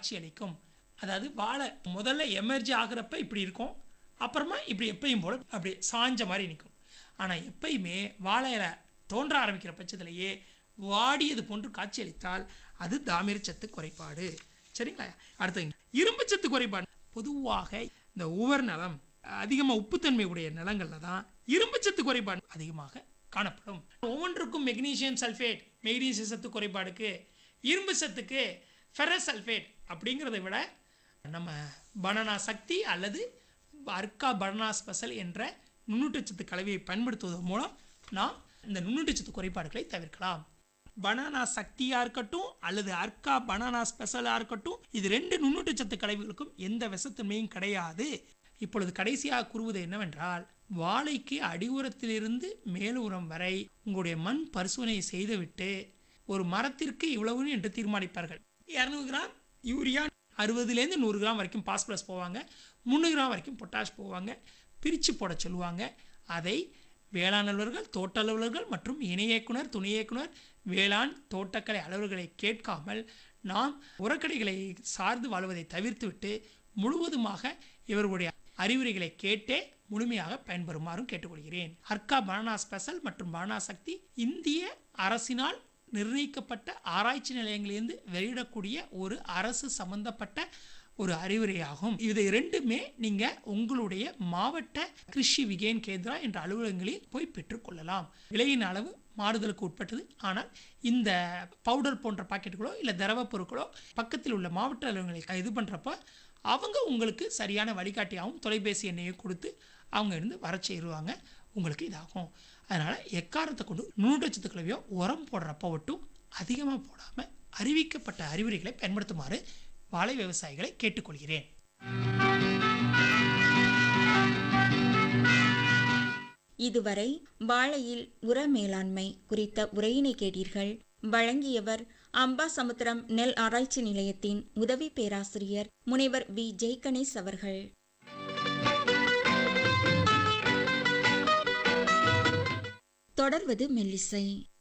காட்சியளிக்கும் அதாவது வாழை முதல்ல எமர்ஜி ஆகுறப்ப இப்படி இருக்கும் அப்புறமா இப்படி எப்பயும் போல அப்படி சாஞ்ச மாதிரி நிற்கும் ஆனால் எப்பயுமே வாழை இலை தோன்ற ஆரம்பிக்கிற பட்சத்திலேயே வாடியது போன்று காட்சியளித்தால் அது தாமிரச்சத்து குறைபாடு சரிங்களா அடுத்து இரும்புச்சத்து குறைபாடு பொதுவாக இந்த உவர் நலம் அதிகமாக உப்புத்தன்மை உடைய நிலங்களில் தான் இரும்புச்சத்து குறைபாடு அதிகமாக காணப்படும் ஒவ்வொன்றுக்கும் மெக்னீசியம் சல்ஃபேட் மெக்னீசியம் சத்து குறைபாடுக்கு இரும்பு சத்துக்கு ஃபெரஸ் சல்ஃபேட் அப்படிங்கிறத விட நம்ம பனானா சக்தி அல்லது அர்க்கா பனானா ஸ்பெஷல் என்ற நுண்ணூட்டச்சத்து கலவையை பயன்படுத்துவதன் மூலம் நாம் இந்த நுண்ணூட்டச்சத்து குறைபாடுகளை தவிர்க்கலாம் பனானா சக்தியாக இருக்கட்டும் அல்லது அர்க்கா பனானா ஸ்பெஷலாக இருக்கட்டும் இது ரெண்டு நுண்ணூட்டச்சத்து கலவைகளுக்கும் எந்த விஷத்தன்மையும் கிடையாது இப்பொழுது கடைசியாக கூறுவது என்னவென்றால் வாழைக்கு அடியுரத்திலிருந்து மேலுரம் வரை உங்களுடைய மண் பரிசோதனை செய்துவிட்டு ஒரு மரத்திற்கு இவ்வளவுன்னு என்று தீர்மானிப்பார்கள் இரநூறு கிராம் யூரியா அறுபதுலேருந்து நூறு கிராம் வரைக்கும் பாஸ்பரஸ் போவாங்க முந்நூறு கிராம் வரைக்கும் பொட்டாஷ் போவாங்க பிரித்து போட சொல்லுவாங்க அதை வேளாண் அலுவலர்கள் தோட்ட அலுவலர்கள் மற்றும் இணை இயக்குனர் துணை இயக்குனர் வேளாண் தோட்டக்கலை அலுவலர்களை கேட்காமல் நாம் உரக்கடைகளை சார்ந்து வாழ்வதை தவிர்த்துவிட்டு முழுவதுமாக இவர்களுடைய அறிவுரைகளை கேட்டே முழுமையாக பயன்பெறுமாறும் கேட்டுக்கொள்கிறேன் அர்க்கா பனானா ஸ்பெஷல் மற்றும் பனானா சக்தி இந்திய அரசினால் நிர்ணயிக்கப்பட்ட ஆராய்ச்சி நிலையங்களிலிருந்து வெளியிடக்கூடிய ஒரு அரசு சம்பந்தப்பட்ட ஒரு அறிவுரையாகும் இது ரெண்டுமே நீங்க உங்களுடைய மாவட்ட கிருஷி விகேன் கேந்திரா என்ற அலுவலகங்களில் போய் பெற்றுக்கொள்ளலாம் விலையின் அளவு மாறுதலுக்கு உட்பட்டது ஆனால் இந்த பவுடர் போன்ற பாக்கெட்டுகளோ இல்லை திரவ பொருட்களோ பக்கத்தில் உள்ள மாவட்ட அலுவலகங்களை இது பண்ணுறப்ப அவங்க உங்களுக்கு சரியான வழிகாட்டியாகவும் தொலைபேசி எண்ணையும் கொடுத்து அவங்க இருந்து வர செய்வாங்க உங்களுக்கு இதாகும் அதனால் எக்காரத்தை கொண்டு நூற்றச்சத்து கலவையோ உரம் போடுறப்போ மட்டும் அதிகமாக போடாமல் அறிவிக்கப்பட்ட அறிவுரைகளை பயன்படுத்துமாறு வாழை விவசாயிகளை கேட்டுக்கொள்கிறேன் இதுவரை வாழையில் உர மேலாண்மை குறித்த உரையினை கேட்டீர்கள் வழங்கியவர் அம்பாசமுத்திரம் நெல் ஆராய்ச்சி நிலையத்தின் உதவி பேராசிரியர் முனைவர் வி ஜெய்கணேஷ் அவர்கள் தொடர்வது மெல்லிசை